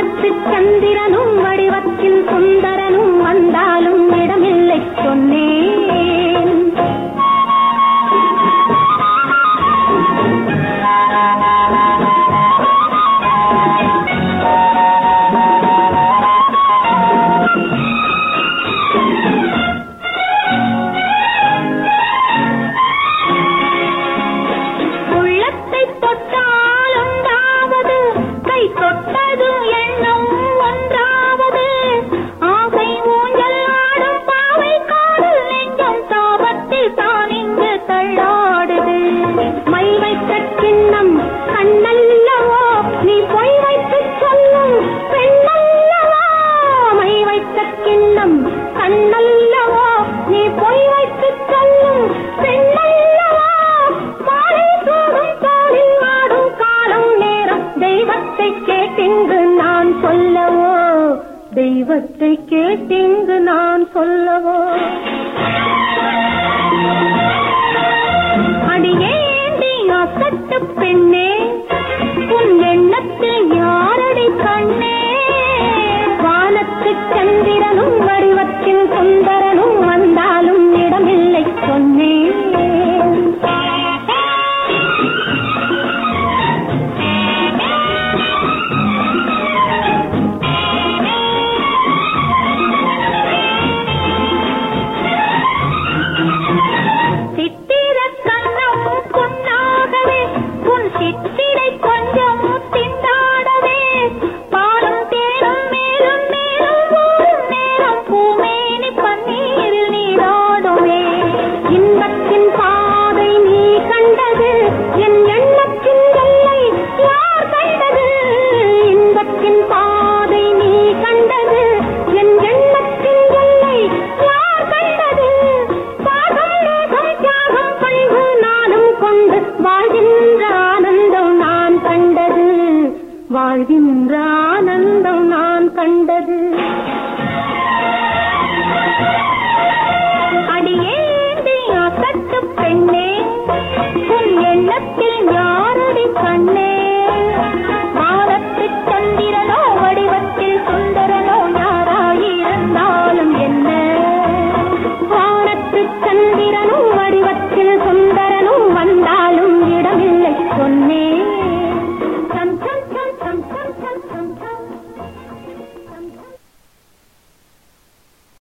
வானத்து சந்திரனும் வடிவத்தில் சுந்தரனும் வந்தாலும் இடமில்லை சொன்னேன் உள்ளத்தை தொட்டால் ஒன்றாவது கை தொட்டது எண்ணம் ஒன்றாவது ஆசை ஊஞ்சல் ஆடும் பாவை காதல் நெஞ்சம் தாபத்தில் தான் இங்கு தள்ளாடுது மை வைத்த கிண்ணம் கண்ணல்லவோ நீ பொய் வைத்து சொல்லும் பெண்ணல்லவா மை வைத்த கிண்ணம் கண்ணல்லவோ நீ பொய் வைத்து சொல்லும் பெண்ணல்லவா மாலை சூடும் தோளில் ஆடும் காலம் நேரம் தெய்வத்தை கேட்டிங்கு நான் சொல்லவோ தெய்வத்தை கேட்டிங்கு நான் சொல்லவோ அடியேண்டி அசட்டு பெண்ணே உன் எண்ணத்தில் யாரடி கண்ணே வானத்து சந்திரனும் வடிவத்தில் சுந்தரனும் வந்தாலும் இடமில்லை சொன்னேன் சித்திர கண்ணம் பொன்னாகவே உன் சித்திரை கொஞ்சம் திண்டாடவே பாலும் தேனும் மேலும் மேலும் ஊரும் நேரம் பூமேனி பன்னீரில் நீராடுவே இன்பத்தின் பாதை நீ கண்டது என் எண்ணத்தின் எல்லை யார் கண்டது இன்பத்தின் பாதை நீ கண்டது என் எண்ணத்தின் எல்லை யார் கண்டது பாகம் மேகம் தியாகம் பண்பு நானும் கொண்டு வாழ்கின்ற ஆனந்தம் நான் கண்டது வாழ்கின்ற ஆனந்தம் நான் கண்டது